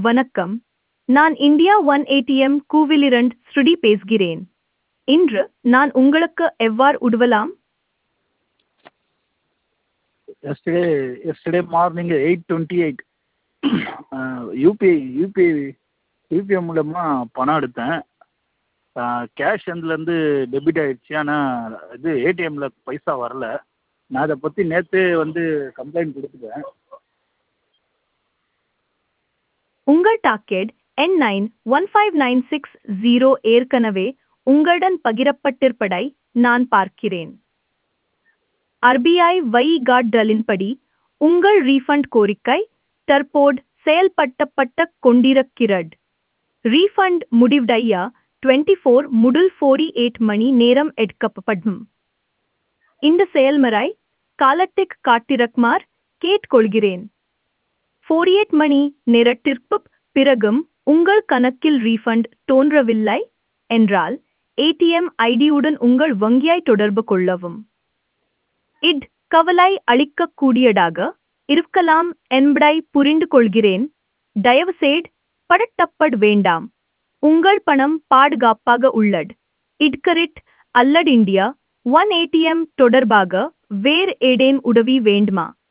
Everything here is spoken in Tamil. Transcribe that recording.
வணக்கம் நான் இந்தியா ஒன் ஏடிஎம் கூவிலிரண்ட் ஸ்ருதி பேசுகிறேன் இன்று நான் உங்களுக்கு எவ்வாறு உதவலாம் yesterday yesterday morning eight twenty eight UPI UPI UPI மூலமாக பணம் எடுத்தேன் கேஷ் அதுலேருந்து டெபிட் ஆகிடுச்சு ஆனால் இது ஏடிஎம்மில் பைசா வரல நான் அதை பற்றி நேற்றே வந்து கம்ப்ளைண்ட் கொடுத்துட்டேன் உங்கள் டாக்கெட் எண் nine one five nine six zero ஏற்கனவே உங்களுடன் பகிரப்பட்டிருப்பதை நான் பார்க்கிறேன் ஆர்பிஐ வழிகாட்டுதலின்படி உங்கள் ரீஃபண்ட் கோரிக்கை தற்போது செயல்படுத்தப்பட்ட கொண்டிருக்கிறது ரீஃபண்ட் முடிவடைய டுவெண்ட்டி ஃபோர் முதல் ஃபோர்டி எயிட் மணி நேரம் எடுக்கப்படும் இந்த செயல்முறை காலத்திற்கு காட்டிருக்குமாறு கேட்டுக்கொள்கிறேன் ஃபோர்டி எயிட் மணி நேரத்திற்குப் பிறகும் உங்கள் கணக்கில் ரீஃபண்ட் தோன்றவில்லை என்றால் ஏடிஎம் ஐடியுடன் உங்கள் வங்கியை தொடர்பு கொள்ளவும் இட் கவலை அளிக்கக்கூடியதாக இருக்கலாம் என்பதை புரிந்து கொள்கிறேன் தயவுசெய்து படட்டப்பட வேண்டாம் உங்கள் பணம் பாதுகாப்பாக உள்ளது இட்கரிட் அல்லது இந்தியா ஒன் ஏடிஎம் தொடர்பாக வேறு ஏதேனும் உதவி வேண்டுமா